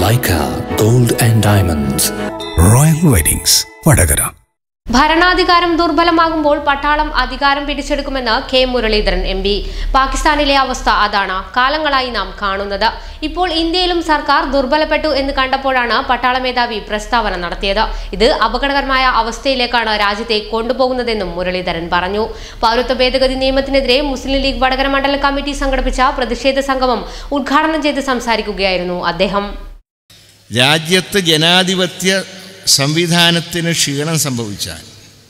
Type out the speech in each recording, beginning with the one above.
Lyca gold and diamonds royal weddings Vadakara ഭരണാധികാരം ദുർബലമാകുമ്പോൾ പട്ടാളം അധികാരം പിടിച്ചെടുക്കുമെന്ന് കെ മുരളീധരൻ എം പി പാകിസ്ഥാനിലെ അവസ്ഥ അതാണ് കാലങ്ങളായി നാം കാണുന്നത് ഇപ്പോൾ ഇന്ത്യയിലും സർക്കാർ ദുർബലപ്പെട്ടു എന്ന് കണ്ടപ്പോഴാണ് പട്ടാള മേധാവി പ്രസ്താവന നടത്തിയത് ഇത് അപകടകരമായ അവസ്ഥയിലേക്കാണ് രാജ്യത്തെ കൊണ്ടുപോകുന്നതെന്നും മുരളീധരൻ പറഞ്ഞു പൗരത്വ ഭേദഗതി നിയമത്തിനെതിരെ മുസ്ലിം ലീഗ് വടകര മണ്ഡല കമ്മിറ്റി സംഘടിപ്പിച്ച പ്രതിഷേധ സംഗമം ഉദ്ഘാടനം ചെയ്ത് സംസാരിക്കുകയായിരുന്നു അദ്ദേഹം രാജ്യത്ത് ജനാധിപത്യ സംവിധാനത്തിന് ക്ഷീണം സംഭവിച്ചാൽ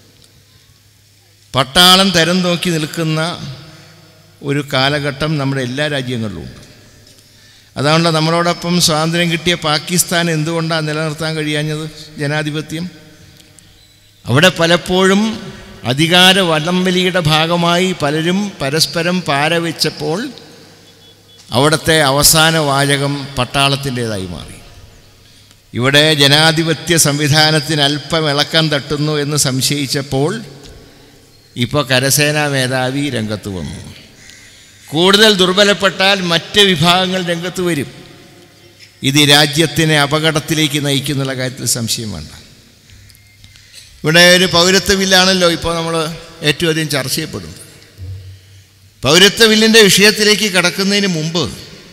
പട്ടാളം തരം നോക്കി നിൽക്കുന്ന ഒരു കാലഘട്ടം നമ്മുടെ എല്ലാ രാജ്യങ്ങളിലുമുണ്ട് അതുകൊണ്ട് നമ്മളോടൊപ്പം സ്വാതന്ത്ര്യം കിട്ടിയ പാകിസ്ഥാൻ എന്തുകൊണ്ടാണ് നിലനിർത്താൻ കഴിയാഞ്ഞത് ജനാധിപത്യം അവിടെ പലപ്പോഴും അധികാര വടംവലിയുടെ ഭാഗമായി പലരും പരസ്പരം പാരവെച്ചപ്പോൾ അവിടുത്തെ അവസാന വാചകം പട്ടാളത്തിൻ്റേതായി മാറി ഇവിടെ ജനാധിപത്യ സംവിധാനത്തിന് അല്പം ഇളക്കം തട്ടുന്നു എന്ന് സംശയിച്ചപ്പോൾ ഇപ്പോൾ കരസേനാ മേധാവി രംഗത്ത് വന്നു കൂടുതൽ ദുർബലപ്പെട്ടാൽ മറ്റ് വിഭാഗങ്ങൾ രംഗത്ത് വരും ഇത് ഈ രാജ്യത്തിനെ അപകടത്തിലേക്ക് നയിക്കുന്നുള്ള കാര്യത്തിൽ സംശയം വേണ്ട ഇവിടെ ഒരു പൗരത്വ ബില്ലാണല്ലോ ഇപ്പോൾ നമ്മൾ ഏറ്റവും അധികം ചർച്ച ചെയ്യപ്പെടുന്നത് പൗരത്വ ബില്ലിൻ്റെ വിഷയത്തിലേക്ക് കടക്കുന്നതിന് മുമ്പ്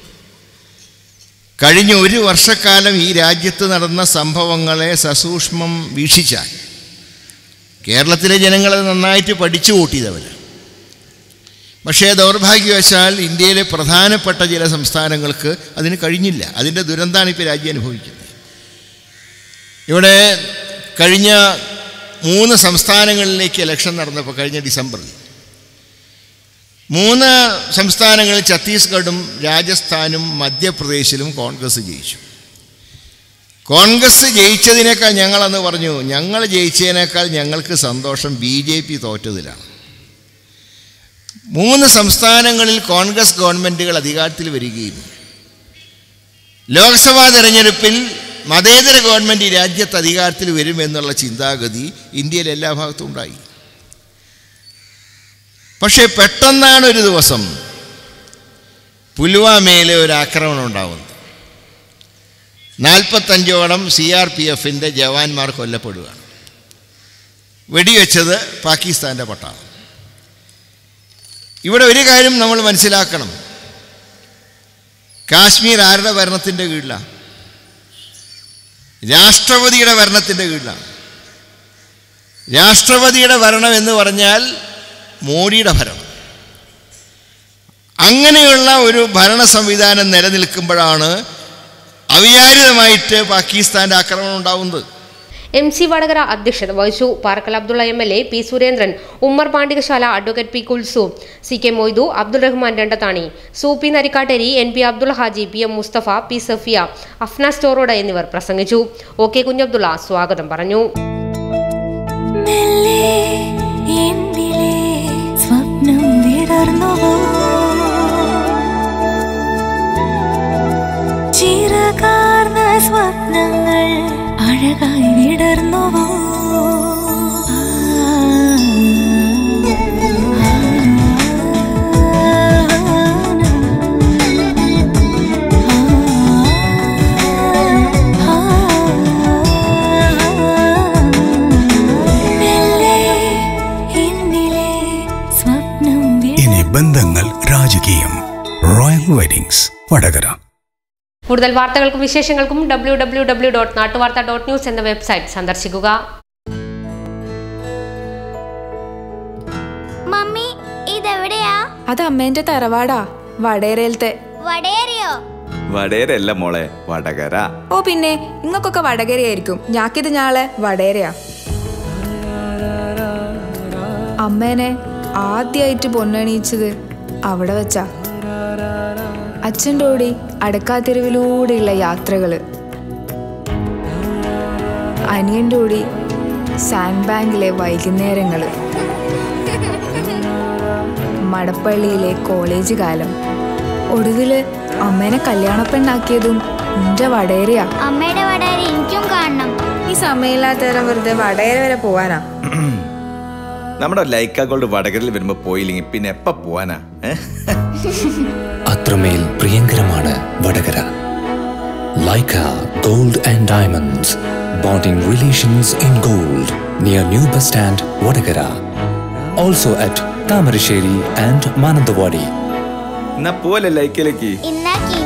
കഴിഞ്ഞ ഒരു വർഷക്കാലം ഈ രാജ്യത്ത് നടന്ന സംഭവങ്ങളെ സസൂക്ഷ്മം വീക്ഷിച്ചാൽ കേരളത്തിലെ ജനങ്ങളെ നന്നായിട്ട് പഠിച്ചു കൂട്ടിയതവർ പക്ഷേ ദൗർഭാഗ്യവശാൽ ഇന്ത്യയിലെ പ്രധാനപ്പെട്ട ചില സംസ്ഥാനങ്ങൾക്ക് അതിന് കഴിഞ്ഞില്ല അതിൻ്റെ ദുരന്തമാണ് ഇപ്പോൾ രാജ്യം അനുഭവിക്കുന്നത് ഇവിടെ കഴിഞ്ഞ മൂന്ന് സംസ്ഥാനങ്ങളിലേക്ക് ഇലക്ഷൻ നടന്നപ്പോൾ കഴിഞ്ഞ ഡിസംബറിൽ മൂന്ന് സംസ്ഥാനങ്ങളിൽ ഛത്തീസ്ഗഡും രാജസ്ഥാനും മധ്യപ്രദേശിലും കോൺഗ്രസ് ജയിച്ചു കോൺഗ്രസ് ജയിച്ചതിനേക്കാൾ ഞങ്ങളന്ന് പറഞ്ഞു ഞങ്ങൾ ജയിച്ചതിനേക്കാൾ ഞങ്ങൾക്ക് സന്തോഷം ബി ജെ പി തോറ്റതിലാണ് മൂന്ന് സംസ്ഥാനങ്ങളിൽ കോൺഗ്രസ് ഗവൺമെൻറ്റുകൾ അധികാരത്തിൽ വരികയും ലോക്സഭാ തെരഞ്ഞെടുപ്പിൽ മതേതര ഗവൺമെൻറ് ഈ രാജ്യത്ത് അധികാരത്തിൽ വരുമെന്നുള്ള ചിന്താഗതി ഇന്ത്യയിലെ എല്ലാ ഭാഗത്തും ഉണ്ടായി പക്ഷേ പെട്ടെന്നാണ് ഒരു ദിവസം പുൽവാമയിലെ ഒരു ആക്രമണം ഉണ്ടാവുന്നത് നാൽപ്പത്തഞ്ചോളം സി ആർ പി എഫിൻ്റെ ജവാന്മാർ കൊല്ലപ്പെടുകയാണ് വെടിവെച്ചത് പാകിസ്ഥാൻ്റെ പട്ടാളം ഇവിടെ ഒരു കാര്യം നമ്മൾ മനസ്സിലാക്കണം കാശ്മീർ ആരുടെ ഭരണത്തിൻ്റെ കീഴിലാണ് രാഷ്ട്രപതിയുടെ ഭരണത്തിൻ്റെ കീഴിലാണ് രാഷ്ട്രപതിയുടെ ഭരണം എന്ന് പറഞ്ഞാൽ മോഡിയുടെ ഭരണം അങ്ങനെയുള്ള ഒരു ഭരണ സംവിധാനം നിലനിൽക്കുമ്പോഴാണ് അവിചാരിതമായിട്ട് പാകിസ്ഥാൻ്റെ ആക്രമണം ഉണ്ടാവുന്നത് എം സി വടകര അധ്യക്ഷത വഹിച്ചു Parakkal Abdullah M L A P Surendran Ummer Pandikasala advocate P Kulsu C K Moidu Abdul Rahman Randathani Soopy Narikkattery N P Abdul Haji P M Musthafa P Safiya Afna സ്റ്റോറോഡ് എന്നിവർ പ്രസംഗിച്ചു ഒ കെ കുഞ്ഞബ്ദുള്ള സ്വാഗതം പറഞ്ഞു മെല്ലെ എന്നിലെ സ്വപ്നം വിടർന്നുവോ ചിറകാർന്ന സ്വപ്നങ്ങൾ അഴകായി വിടർന്നുവോ മെല്ലെ എന്നിലെ സ്വപ്നം ഇനി ബന്ധങ്ങൾ രാജകീയം റോയൽ വെഡിങ്സ് വടകര കൂടുതൽ വാർത്തകൾക്കും വിശേഷങ്ങൾക്കും W W W dot Nattuvartha dot news എന്ന വെബ്സൈറ്റ് സന്ദർശിക്കുക മമ്മി ഇതെവിടെയാ അത് അമ്മേന്റെ തറവാടാ വടേരയിലത്തെ വടയേറിയോ വടേരല്ല മോളെ വടകര ഓ പിന്നെ ഇങ്ങക്കൊക്കെ വടകരയായിരിക്കും ഞാക്കിത് ഞാളെ വടേരയാ അമ്മേനെ ആദ്യമായിട്ട് പൊന്നണീച്ചത് അവിടെ വെച്ചാ അച്ഛൻ്റെ ഓടി അടക്കാത്തെരുവിലൂടെയുള്ള യാത്രകള് അനിയൻ്റെ ഓടി സാൻഡ് ബാങ്കിലെ വൈകുന്നേരങ്ങള് മടപ്പള്ളിയിലെ കോളേജ് കാലം ഒടുവില് അമ്മേനെ കല്യാണപ്പെണ്ണാക്കിയതും എന്റെ വടേരയാ അമ്മയുടെ വടയേറി എനിക്കും കാണണം ഈ സമയമില്ലാത്തരം വെറുതെ വടകര വരെ പോവാനാ നമ്മുടെ ലൈക്ക ഗോൾഡ് വടകരയിൽ വരുമ്പോ പോയില്ലെങ്കിൽ പിന്നെ എപ്പ പോവാനാ ഏ? അത്രമേൽ പ്രിയങ്കരമാണ് Vadakara Leica Gold and Diamonds, bonding relations in gold, near New Bus Stand, Vadagara. Also at Tamarisheri and Manandawadi. എന്നാ പോലെ ലൈക്കിലേക്ക് ഇന്നാ